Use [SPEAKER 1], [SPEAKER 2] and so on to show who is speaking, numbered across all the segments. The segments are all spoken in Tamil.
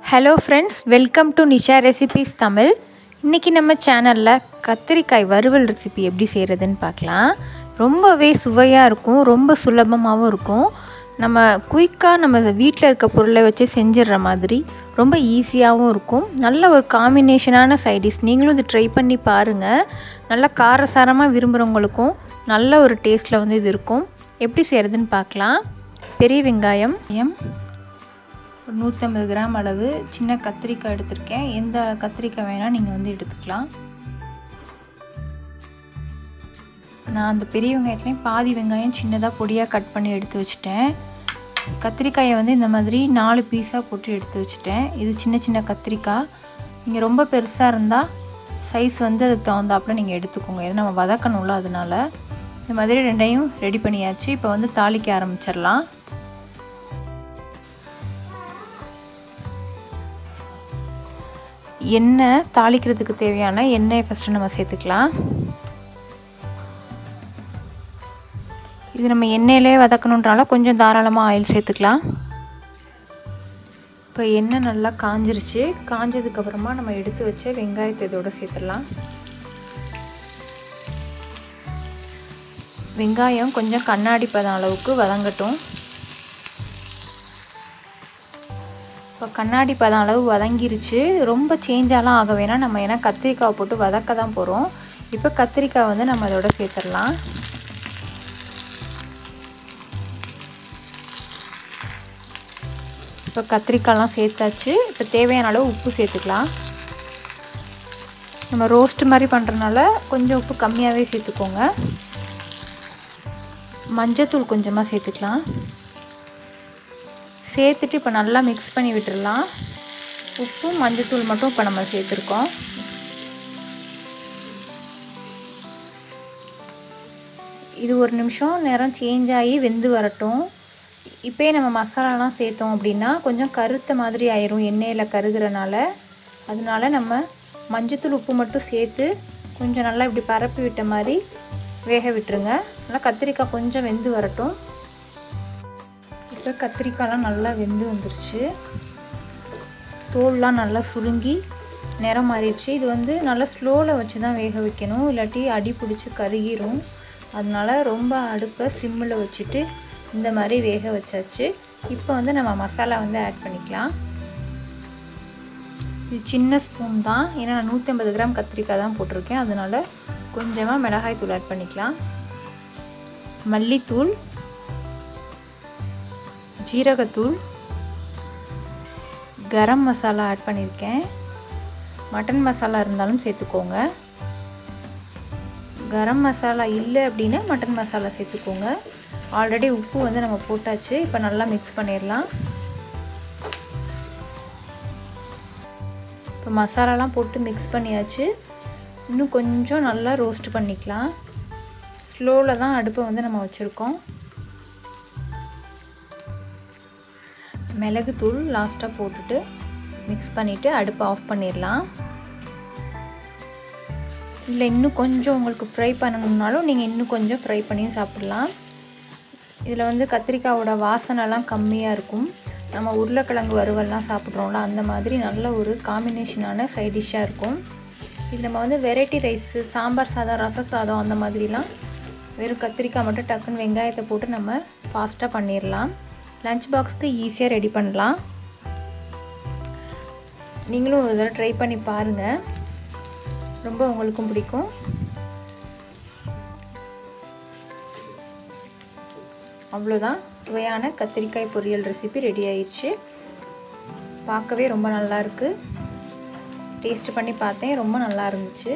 [SPEAKER 1] hello friends welcome to Nisha recipes Tamil இன்றைக்கி நம்ம சேனலில் கத்திரிக்காய் வறுவல் ரெசிபி எப்படி செய்கிறதுன்னு பார்க்கலாம் ரொம்பவே சுவையாக இருக்கும் ரொம்ப சுலபமாகவும் இருக்கும் நம்ம குயிக்காக நம்ம வீட்டில் இருக்க பொருளை வச்சு செஞ்சிடுற மாதிரி ரொம்ப ஈஸியாகவும் இருக்கும் நல்ல ஒரு காம்பினேஷனான சைடிஷ் நீங்களும் இது ட்ரை பண்ணி பாருங்கள் நல்லா காரசாரமாக விரும்புகிறவங்களுக்கும் நல்ல ஒரு டேஸ்ட்டில் வந்து இது இருக்கும் எப்படி செய்கிறதுன்னு பார்க்கலாம் பெரிய வெங்காயம் எம் ஒரு நூற்றம்பது கிராம் அளவு சின்ன கத்திரிக்காய் எடுத்திருக்கேன் எந்த கத்திரிக்காய் வேணால் நீங்கள் வந்து எடுத்துக்கலாம் நான் அந்த பெரிய வெங்காயத்துலேயும் பாதி வெங்காயம் சின்னதாக பொடியாக கட் பண்ணி எடுத்து வச்சுட்டேன் கத்திரிக்காயை வந்து இந்த மாதிரி நாலு பீஸாக போட்டு எடுத்து வச்சுட்டேன் இது சின்ன சின்ன கத்திரிக்காய் நீங்கள் ரொம்ப பெருசாக இருந்தால் சைஸ் வந்து அதுக்கு தகுந்தாப்புல நீங்கள் எடுத்துக்கோங்க எது நம்ம வதக்கணும்ல அதனால இந்த மாதிரி ரெண்டையும் ரெடி பண்ணியாச்சு இப்போ வந்து தாளிக்க ஆரம்பிச்சிடலாம் எண்ணெய் தாளிக்கிறதுக்கு தேவையான எண்ணெயை ஃபஸ்ட்டு நம்ம சேர்த்துக்கலாம் இது நம்ம எண்ணெயிலே வதக்கணுன்றால கொஞ்சம் தாராளமாக ஆயில் சேர்த்துக்கலாம் இப்போ எண்ணெய் நல்லா காஞ்சிருச்சு காஞ்சதுக்கப்புறமா நம்ம எடுத்து வச்ச வெங்காயத்தை இதோட சேர்த்துடலாம் வெங்காயம் கொஞ்சம் கண்ணாடி பதம் அளவுக்கு வதங்கட்டும் இப்போ கண்ணாடி பதம் அளவு வதங்கிருச்சு ரொம்ப சேஞ்சாலாம் ஆக வேணாம் நம்ம ஏன்னா கத்திரிக்காவை போட்டு வதக்க தான் போகிறோம் இப்போ கத்திரிக்காய் வந்து நம்ம அதோட சேர்த்துடலாம் இப்போ கத்திரிக்காய்லாம் சேர்த்தாச்சு இப்போ தேவையான அளவு உப்பு சேர்த்துக்கலாம் நம்ம ரோஸ்ட் மாதிரி பண்ணுறதுனால கொஞ்சம் உப்பு கம்மியாகவே சேர்த்துக்கோங்க மஞ்சத்தூள் கொஞ்சமாக சேர்த்துக்கலாம் சேர்த்துட்டு இப்போ நல்லா மிக்ஸ் பண்ணி விட்டுடலாம் உப்பு மஞ்சத்தூள் மட்டும் இப்போ நம்ம சேர்த்துருக்கோம் இது ஒரு நிமிஷம் நேரம் சேஞ்ச் ஆகி வெந்து வரட்டும் இப்போயே நம்ம மசாலாலாம் சேர்த்தோம் அப்படின்னா கொஞ்சம் கருத்த மாதிரி ஆயிரும் எண்ணெயில் கருகிறனால அதனால நம்ம மஞ்சத்தூள் உப்பு மட்டும் சேர்த்து கொஞ்சம் நல்லா இப்படி பரப்பி விட்ட மாதிரி வேக விட்டுருங்க நல்லா கத்திரிக்காய் கொஞ்சம் வெந்து வரட்டும் இப்போ கத்திரிக்காய்லாம் நல்லா வெந்து வந்துருச்சு தோல்லாம் நல்லா சுருங்கி நிறம் மாறிடுச்சு இது வந்து நல்லா ஸ்லோவில் வச்சு தான் வேக வைக்கணும் இல்லாட்டி அடி பிடிச்சி கருகிரும் அதனால ரொம்ப அடுப்பை சிம்மில் வச்சுட்டு இந்த மாதிரி வேக வச்சாச்சு இப்போ வந்து நம்ம மசாலா வந்து ஆட் பண்ணிக்கலாம் இது சின்ன ஸ்பூன் தான் ஏன்னா நான் நூற்றி ஐம்பது கிராம் கத்திரிக்காய் தான் போட்டிருக்கேன் அதனால் கொஞ்சமாக மிளகாய் தூள் ஆட் பண்ணிக்கலாம் மல்லித்தூள் ஜீரகத்தூள் கரம் மசாலா ஆட் பண்ணியிருக்கேன் மட்டன் மசாலா இருந்தாலும் சேர்த்துக்கோங்க கரம் மசாலா இல்லை அப்படின்னா மட்டன் மசாலா சேர்த்துக்கோங்க ஆல்ரெடி உப்பு வந்து நம்ம போட்டாச்சு இப்போ நல்லா மிக்ஸ் பண்ணிடலாம் இப்போ மசாலாலாம் போட்டு மிக்ஸ் பண்ணியாச்சு இன்னும் கொஞ்சம் நல்லா ரோஸ்ட் பண்ணிக்கலாம் ஸ்லோவில் தான் அடுப்பை வந்து நம்ம வச்சுருக்கோம் மிளகுத்தூள் லாஸ்ட்டாக போட்டுட்டு மிக்ஸ் பண்ணிவிட்டு அடுப்பை ஆஃப் பண்ணிடலாம் இல்லை இன்னும் கொஞ்சம் உங்களுக்கு ஃப்ரை பண்ணணுன்னாலும் நீங்கள் இன்னும் கொஞ்சம் ஃப்ரை பண்ணியும் சாப்பிட்லாம் இதில் வந்து கத்திரிக்காயோட வாசனைலாம் கம்மியாக இருக்கும் நம்ம உருளைக்கிழங்கு வறுவல்லாம் சாப்பிட்றோம்ல அந்த மாதிரி நல்ல ஒரு காம்பினேஷனான சைட் டிஷ்ஷாக இருக்கும் இது நம்ம வந்து வெரைட்டி ரைஸு சாம்பார் சாதம் ரச சாதம் அந்த மாதிரிலாம் வெறும் கத்திரிக்காய் மட்டும் டக்குன்னு வெங்காயத்தை போட்டு நம்ம ஃபாஸ்ட்டாக பண்ணிடலாம் லஞ்ச் பாக்ஸ்க்கு ஈஸியாக ரெடி பண்ணலாம் நீங்களும் ஒரு தடவை ட்ரை பண்ணி பாருங்கள் ரொம்ப உங்களுக்கும் பிடிக்கும் அவ்வளோதான் சுவையான கத்திரிக்காய் பொரியல் ரெசிபி ரெடி ஆயிடுச்சு பார்க்கவே ரொம்ப நல்லா இருக்குது டேஸ்ட் பண்ணி பார்த்தேன் ரொம்ப நல்லா இருந்துச்சு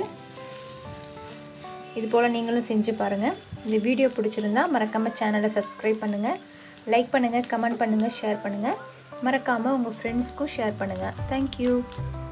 [SPEAKER 1] இது போல் நீங்களும் செஞ்சு பாருங்கள் இந்த வீடியோ பிடிச்சிருந்தா மறக்காமல் சேனலை சப்ஸ்கிரைப் பண்ணுங்கள் லைக் பண்ணுங்கள் கமெண்ட் பண்ணுங்கள் ஷேர் பண்ணுங்கள் மறக்காமல் உங்கள் ஃப்ரெண்ட்ஸ்க்கும் ஷேர் பண்ணுங்கள் தேங்க்யூ